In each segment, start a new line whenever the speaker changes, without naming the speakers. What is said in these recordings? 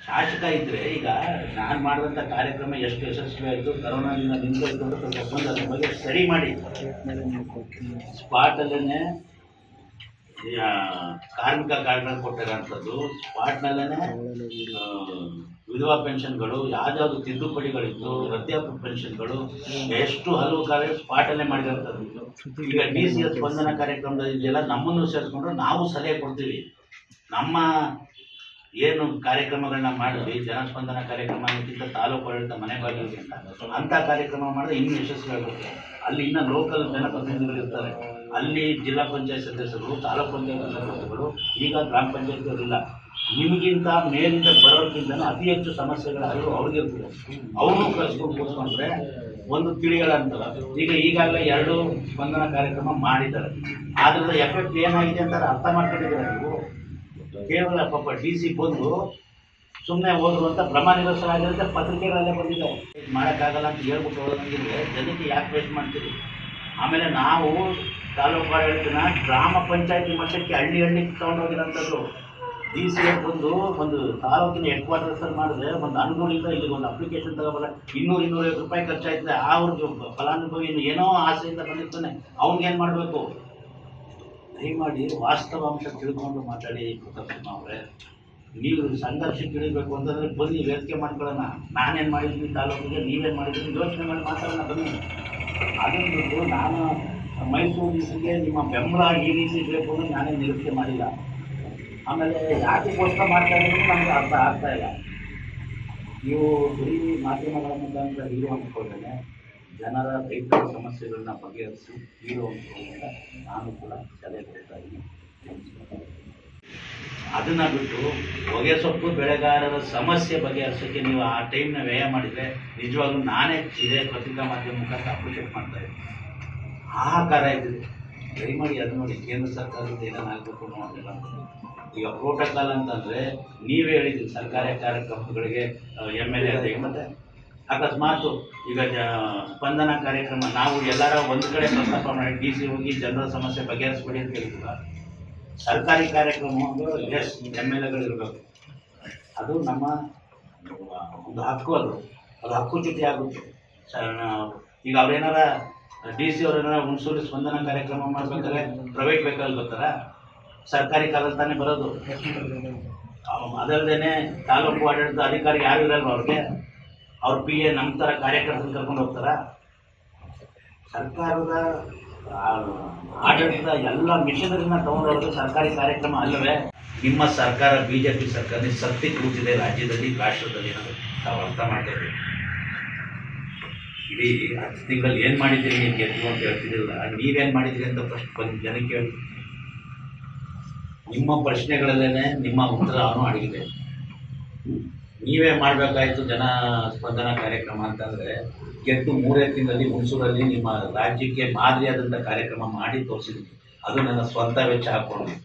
ಶಾಸಕ ಇದ್ರೆ ಈಗ ನಾನು ಮಾಡಿದಂಥ ಕಾರ್ಯಕ್ರಮ ಎಷ್ಟು ಯಶಸ್ವಿ ಆಯಿತು ಕರೋನಾದಿಂದ ನಿಂತೋಯ್ತು ಅಂತ ಸ್ವಲ್ಪ ಬಂದು ಅದ್ರ ಬಗ್ಗೆ ಸ್ಟಡಿ ಮಾಡಿ ಸ್ಪಾಟಲ್ಲೇ ಕಾರ್ಮಿಕ ಕಾರ್ಡ್ಗಳು ಕೊಟ್ಟಿರೋಂಥದ್ದು ಸ್ಪಾಟ್ನಲ್ಲೇ ವಿಧವಾ ಪೆನ್ಷನ್ಗಳು ಯಾವ್ದಾವ್ದು ತಿದ್ದುಪಡಿಗಳಿತ್ತು ವೃದ್ಧಾಪ್ಯ ಪೆನ್ಷನ್ಗಳು ಎಷ್ಟು ಹಲವು ಕಾರ್ಯ ಸ್ಪಾಟಲ್ಲೇ ಮಾಡಿರೋಂಥದ್ದು ಈಗ ಡಿ ಸಿ ಎಸ್ ಸ್ಪಂದನ ಕಾರ್ಯಕ್ರಮದ ಇದೆಲ್ಲ ನಮ್ಮನ್ನು ಸೇರಿಸ್ಕೊಂಡು ನಾವು ಸಲಹೆ ಕೊಡ್ತೀವಿ ನಮ್ಮ ಏನು ಕಾರ್ಯಕ್ರಮಗಳನ್ನ ಮಾಡಿದ್ವಿ ಜನಸ್ಪಂದನ ಕಾರ್ಯಕ್ರಮ ಅನ್ನೋಕ್ಕಿಂತ ತಾಲೂಕು ಆಡಳಿತ ಮನೆ ಬಾಗಿಲಿಗೆ ಅಂತ ಅಂಥ ಕಾರ್ಯಕ್ರಮ ಮಾಡಿದ್ರೆ ಇನ್ನೂ ಯಶಸ್ವಿ ಆಗುತ್ತೆ ಅಲ್ಲಿ ಇನ್ನು ಲೋಕಲ್ ಜನಪ್ರತಿನಿಧಿಗಳು ಇರ್ತಾರೆ ಅಲ್ಲಿ ಜಿಲ್ಲಾ ಪಂಚಾಯತ್ ಸದಸ್ಯರು ತಾಲೂಕು ಪಂಚಾಯತ್ ಸದಸ್ಯರುಗಳು ಈಗ ಗ್ರಾಮ ಪಂಚಾಯತ್ ಅವರಿಲ್ಲ ನಿಮಗಿಂತ ಮೇಲಿಂದ ಬರೋಕ್ಕಿಂತ ಅತಿ ಹೆಚ್ಚು ಸಮಸ್ಯೆಗಳು ಅರಿವು ಅವ್ರಿಗೆ ಇರ್ತದೆ ಅವ್ರನ್ನೂ ಕಳ್ಸ್ಕೊಂಡು ಕೂತ್ಕೊಂಡ್ರೆ ಒಂದು ತಿಳಿಗಳಂತಲ್ಲ ಈಗ ಈಗಾಗಲೇ ಎರಡು ಸ್ಪಂದನ ಕಾರ್ಯಕ್ರಮ ಮಾಡಿದ್ದಾರೆ ಅದ್ರದ ಎಫೆಕ್ಟ್ ಏನಾಗಿದೆ ಅಂತ ಅರ್ಥ ಮಾಡ್ಕೊಂಡಿದ್ದಾರೆ ನೀವು ಕೇವಲ ಪಾಪ ಡಿ ಸಿ ಬಂದು ಸುಮ್ಮನೆ ಹೋದ್ರು ಅಂತ ಭ್ರಮ ನಿರಸರಾಗಿರುತ್ತೆ ಪತ್ರಿಕೆಗಳಲ್ಲೇ ಬಂದಿದೆ ಇದ್ ಮಾಡೋಕ್ಕಾಗಲ್ಲ ಅಂತ ಹೇಳ್ಬಿಟ್ಟು ಹೋದಂಗಿದ್ರೆ ಜನಕ್ಕೆ ಯಾಕೆ ವೇಸ್ಟ್ ಮಾಡ್ತೀರಿ ಆಮೇಲೆ ನಾವು ತಾಲೂಕು ಆಡಳಿತನ ಗ್ರಾಮ ಪಂಚಾಯತಿ ಮಟ್ಟಕ್ಕೆ ಹಳ್ಳಿ ಹಳ್ಳಿಗೆ ತಗೊಂಡೋಗಿರೋಂಥದ್ದು ಡಿ ಸಿ ಎಫ್ ಬಂದು ಒಂದು ತಾಲೂಕಿನ ಹೆಡ್ ಕ್ವಾರ್ಟರ್ಸಲ್ಲಿ ಮಾಡಿದ್ರೆ ಒಂದು ಅನುಕೂಲಿಂದ ಇಲ್ಲಿಗೆ ಒಂದು ಅಪ್ಲಿಕೇಶನ್ ತಗೋಬಲ್ಲ ಇನ್ನೂರು ಇನ್ನೂರೈವತ್ತು ರೂಪಾಯಿ ಖರ್ಚಾಯ್ತದೆ ಅವ್ರಿಗೆ ಫಲಾನುಭವಿ ಇನ್ನು ಏನೋ ಆಸೆಯಿಂದ ಬಂದಿರ್ತಾನೆ ಅವ್ನಿಗೇನು ಮಾಡಬೇಕು ದಯಮಾಡಿ ವಾಸ್ತವಾಂಶ ತಿಳ್ಕೊಂಡು ಮಾತಾಡಿ ಪ್ರತಾಪ್ ಅವರೇ ನೀವು ಸಂಘರ್ಷಕ್ಕೆ ಇಳಿಬೇಕು ಅಂತಂದ್ರೆ ಬನ್ನಿ ವೇದಿಕೆ ಮಾಡ್ಕೊಳ್ಳೋಣ ನಾನೇನು ಮಾಡಿದ್ದೀನಿ ತಾಲೂಕಿಗೆ ನೀವೇನು ಮಾಡಿದ್ದೀನಿ ಯೋಚನೆ ಮಾಡಿ ಮಾತಾಡೋಣ ಬನ್ನಿ ಅದನ್ನು ಬಿಟ್ಟು ನಾನು ಮೈಸೂರು ಡಿಸಿಗೆ ನಿಮ್ಮ ಬೆಂಬಲ ಈ ರೀತಿ ಬೇಕು ಅನ್ನೋದು ನಾನೇ ನಿರೀಕ್ಷೆ ಮಾಡಿಲ್ಲ ಆಮೇಲೆ ಯಾಕೆ ಘೋಷಣೆ ಮಾಡ್ತಾ ಇರೋದು ನಮ್ಗೆ ಅರ್ಥ ಆಗ್ತಾ ಇಲ್ಲ ನೀವು ಬರೀ ಮಾಧ್ಯಮಗಳ ಮುಖಾಂತರ ಹೀರೋ ಅಂದ್ಕೊಂಡ್ರೆ ಜನರ ರೈತರ ಸಮಸ್ಯೆಗಳನ್ನ ಬಗೆಹರಿಸಿ ಹೀರೋ ಅಂದ್ಕೊಂಡ್ರೆ ನಾನು ಕೂಡ ಸಲಹೆ ಕೊಡ್ತಾ ಇದ್ದೀನಿ ಅದನ್ನ ಬಿಟ್ಟು ಹೊಗೆ ಸೊಪ್ಪು ಬೆಳೆಗಾರರ ಸಮಸ್ಯೆ ಬಗೆಹರಿಸೋಕ್ಕೆ ನೀವು ಆ ಟೈಮ್ನ ವ್ಯಯ ಮಾಡಿದರೆ ನಿಜವಾಗ್ಲೂ ನಾನೇ ಇದೇ ಪತ್ರಿಕಾ ಮಾಧ್ಯಮ ಮುಖಾಂತರ ಅಪ್ರಿಷಿಯೇಟ್ ಮಾಡ್ತಾ ಇದ್ದೀನಿ ಹಾಹಾಕಾರ ಇದ್ದಿದೆ ದಯಮಾಡಿ ಅದು ನೋಡಿ ಕೇಂದ್ರ ಸರ್ಕಾರದಿಂದ ಏನಾಗಬೇಕು ನೋಡಿಲ್ಲ ಈಗ ಪ್ರೋಟೋಕಾಲ್ ಅಂತಂದರೆ ನೀವೇ ಹೇಳಿದ್ರಿ ಸರ್ಕಾರಿ ಕಾರ್ಯಕ್ರಮಗಳಿಗೆ ಎಮ್ ಎಲ್ ಎ ಅದೇ ಮತ್ತೆ ಅಕಸ್ಮಾತು ಈಗ ಜ ಸ್ಪಂದನ ಕಾರ್ಯಕ್ರಮ ನಾವು ಎಲ್ಲರ ಒಂದು ಕಡೆ ಪ್ರಸ್ತಾಪ ಮಾಡಿ ಡಿ ಸಿ ಹೋಗಿ ಜನರ ಸಮಸ್ಯೆ ಬಗೆಹರಿಸ್ಬಿಡಿ ಅಂತ ಹೇಳಿದ್ವಿ ಸರ್ಕಾರಿ ಕಾರ್ಯಕ್ರಮ ಒಂದು ಎಸ್ ಎಮ್ ಎಲ್ ಎಗಳಿರಬೇಕು ಅದು ನಮ್ಮ ಒಂದು ಹಕ್ಕು ಅದು ಅದು ಹಕ್ಕು ಚ್ಯುತಿ ಆಗುತ್ತೆ ಸ- ನಾ- ಈಗ ಅವ್ರೇನಾರ ಡಿ ಸಿ ಅವ್ರೇನಾರ ಹುಣಸೂರು ಸ್ಪಂದನ ಕಾರ್ಯಕ್ರಮ ಮಾಡ್ಬೇಕಾದ್ರೆ ಪ್ರೈವೇಟ್ ವೆಹಿಕಲ್ ಬರ್ತಾರ ಸರ್ಕಾರಿ ಕಾರಲ್ಲಿ ತಾನೇ ಬರೋದು ಅವ್- ಅದಲ್ದೇನೆ ತಾಲೂಕು ಆಡಳಿತ ಅಧಿಕಾರಿ ಯಾರು ಇರಲ್ವ ಅವ್ರಿಗೆ ಅವ್ರ ಪಿ ಎ ನಮ್ಮ ಥರ ಕಾರ್ಯಕರ್ತರು ಕರ್ಕೊಂಡು ಹೋಗ್ತಾರ ಸರ್ಕಾರದ ಆ, ಆಡಳಿತದ ಎಲ್ಲ ಮಿಷನರಿನ ತಗೊಂಡೋದ್ರೆ ಸರ್ಕಾರಿ ಕಾರ್ಯಕ್ರಮ ಅಲ್ಲವೇ ನಿಮ್ಮ ಸರ್ಕಾರ ಬಿ ಜೆ ಪಿ ಸರ್ಕಾರ ಸತ್ತಿ ಕೂತಿದೆ ರಾಜ್ಯದಲ್ಲಿ ರಾಷ್ಟ್ರದಲ್ಲಿ ಅನ್ನೋದು ತಾವು ಅರ್ಥ ಮಾಡ್ತೇವೆ ಇಡೀ ಹತ್ತು ತಿಂಗಳಲ್ಲಿ ಏನು ಮಾಡಿದ್ದೀರಿ ನೀವು ಗೆದ್ದು ಅಂತ ಹೇಳ್ತಿದ್ದಿಲ್ಲ ನೀವೇನು ಮಾಡಿದ್ದೀರಿ ಅಂತ ಫಸ್ಟ್ ಬಂದು ಜನಕ್ಕೆ ಹೇಳಿ ನಿಮ್ಮ ಪ್ರಶ್ನೆಗಳಲ್ಲೇ ನಿಮ್ಮ ಉತ್ತರ ಅವನು ಅಡಗಿದೆ ನೀವೇ ಮಾಡಬೇಕಾಯ್ತು ಜನ ಸ್ಪಂದನ ಕಾರ್ಯಕ್ರಮ ಅಂತಂದರೆ ಗೆದ್ದು ಮೂರೇ ತಿಂಗಳಲ್ಲಿ ಹುಣಸೂರಲ್ಲಿ ನಿಮ್ಮ ರಾಜ್ಯಕ್ಕೆ ಮಾದರಿಯಾದಂಥ ಕಾರ್ಯಕ್ರಮ ಮಾಡಿ ತೋರಿಸಿದ್ವಿ ಅದು ನನ್ನ ಸ್ವಂತ ವೆಚ್ಚ ಹಾಕ್ಕೊಂಡು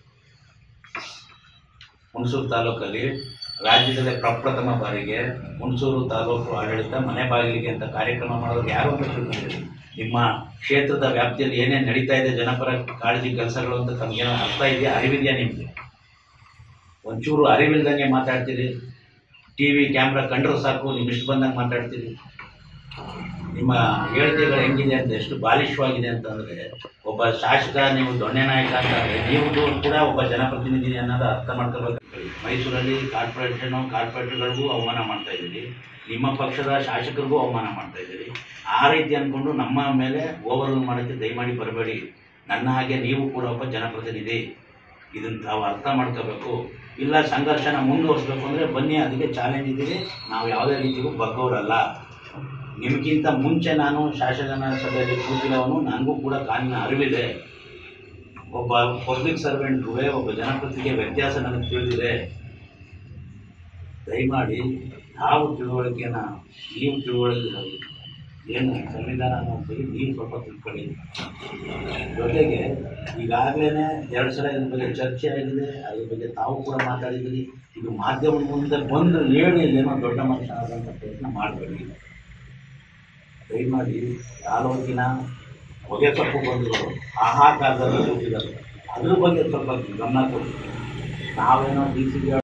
ಹುಣಸೂರು ತಾಲೂಕಲ್ಲಿ ರಾಜ್ಯದಲ್ಲೇ ಪ್ರಪ್ರಥಮ ಬಾರಿಗೆ ಹುಣಸೂರು ತಾಲೂಕು ಆಡಳಿತ ಮನೆ ಬಾಗಿಲಿಗೆ ಅಂತ ಕಾರ್ಯಕ್ರಮ ಮಾಡೋದು ಯಾರು ಅಂತ ತಿಳ್ಕೊಂಡಿದ್ದೀರಿ ನಿಮ್ಮ ಕ್ಷೇತ್ರದ ವ್ಯಾಪ್ತಿಯಲ್ಲಿ ಏನೇನು ನಡೀತಾ ಇದೆ ಜನಪರ ಕಾಳಜಿ ಕೆಲಸಗಳು ಅಂತ ತಮಗೇನೋ ಅರ್ಥ ಇದೆಯಾ ಅರಿವಿದೆಯಾ ನಿಮಗೆ ಒಂಚೂರು ಅರಿವಿಲ್ದಂಗೆ ಮಾತಾಡ್ತೀರಿ ಟಿ ವಿ ಕ್ಯಾಮ್ರಾ ಕಂಡ್ರೆ ಸಾಕು ನಿಮ್ಮ ಇಷ್ಟು ಬಂದಂಗೆ ಮಾತಾಡ್ತೀರಿ ನಿಮ್ಮ ಹೇಳಿಕೆಗಳು ಹೆಂಗಿದೆ ಅಂತ ಎಷ್ಟು ಬಾಲಿಷ್ವಾಗಿದೆ ಅಂತಂದರೆ ಒಬ್ಬ ಶಾಸಕ ನೀವು ದೊಣ್ಣೆ ನಾಯಕ ಅಂತಂದರೆ ನೀವು ಕೂಡ ಒಬ್ಬ ಜನಪ್ರತಿನಿಧಿ ಅನ್ನೋದು ಅರ್ಥ ಮಾಡ್ಕೋಬೇಕು ಮೈಸೂರಲ್ಲಿ ಕಾರ್ಪೊರೇಷನು ಕಾರ್ಪೊರೇಟರ್ಗಳಿಗೂ ಅವಮಾನ ಮಾಡ್ತಾ ಇದ್ದೀರಿ ನಿಮ್ಮ ಪಕ್ಷದ ಶಾಸಕರಿಗೂ ಅವಮಾನ ಮಾಡ್ತಾ ಇದ್ದೀರಿ ಆ ರೀತಿ ಅಂದ್ಕೊಂಡು ನಮ್ಮ ಮೇಲೆ ಓವರ್ ಮಾಡೋಕ್ಕೆ ದಯಮಾಡಿ ಬರಬೇಡಿ ನನ್ನ ಹಾಗೆ ನೀವು ಕೂಡ ಒಬ್ಬ ಜನಪ್ರತಿನಿಧಿ ಇದನ್ನು ತಾವು ಅರ್ಥ ಮಾಡ್ಕೋಬೇಕು ಇಲ್ಲ ಸಂಘರ್ಷನ ಮುಂದುವರಿಸ್ಬೇಕು ಅಂದರೆ ಬನ್ನಿ ಅದಕ್ಕೆ ಚಾಲೆಂಜ್ ಇದ್ದೀರಿ ನಾವು ಯಾವುದೇ ರೀತಿಗೂ ಬಗ್ಗೋರಲ್ಲ ನಿಮಗಿಂತ ಮುಂಚೆ ನಾನು ಶಾಸಕನ ಸಭೆಯಲ್ಲಿ ಕೂತಿರೋವನು ನನಗೂ ಕೂಡ ಕಾನೂನಿನ ಅರಿವಿದೆ ಒಬ್ಬ ಪಬ್ಲಿಕ್ ಸರ್ವೆಂಟ್ಗೆ ಒಬ್ಬ ಜನಪ್ರತಿನಿಧಿಗೆ ವ್ಯತ್ಯಾಸ ನನಗೆ ತಿಳಿದಿದೆ ದಯಮಾಡಿ ಯಾವ ತಿಳುವಳಿಕೆನ ನೀವು ತಿಳುವಳಿಕೆ ಏನು ಸಂವಿಧಾನ ಅನ್ನೋ ಬಗ್ಗೆ ನೀವು ಸ್ವಲ್ಪ ತಿಳ್ಕೊಳ್ಳಿ ಜೊತೆಗೆ ಈಗಾಗಲೇ ಎರಡು ಸಲ ಇದ್ರ ಬಗ್ಗೆ ಚರ್ಚೆ ಆಗಿದೆ ಅದ್ರ ಬಗ್ಗೆ ತಾವು ಕೂಡ ಮಾತಾಡಿದ್ದೀರಿ ಇದು ಮಾಧ್ಯಮದ ಮುಂದೆ ಬಂದು ಹೇಳಿ ಏನೋ ದೊಡ್ಡ ಮನುಷ್ಯ ಆದಂಥ ಪ್ರಯತ್ನ ಮಾಡಬೇಡಿ ದಯಮಾಡಿ ತಾಲೂಕಿನ ಹೊಗೆ ಸೊಪ್ಪು ಬಂದಿರೋರು ಹಾಹಾಕಾರದಲ್ಲಿ ಕೂತಿದ್ದಾರೆ ಅದ್ರ ಬಗ್ಗೆ ಸ್ವಲ್ಪ ಗಮನ ಕೊಡಿ ನಾವೇನೋ ಡಿ ಸಿ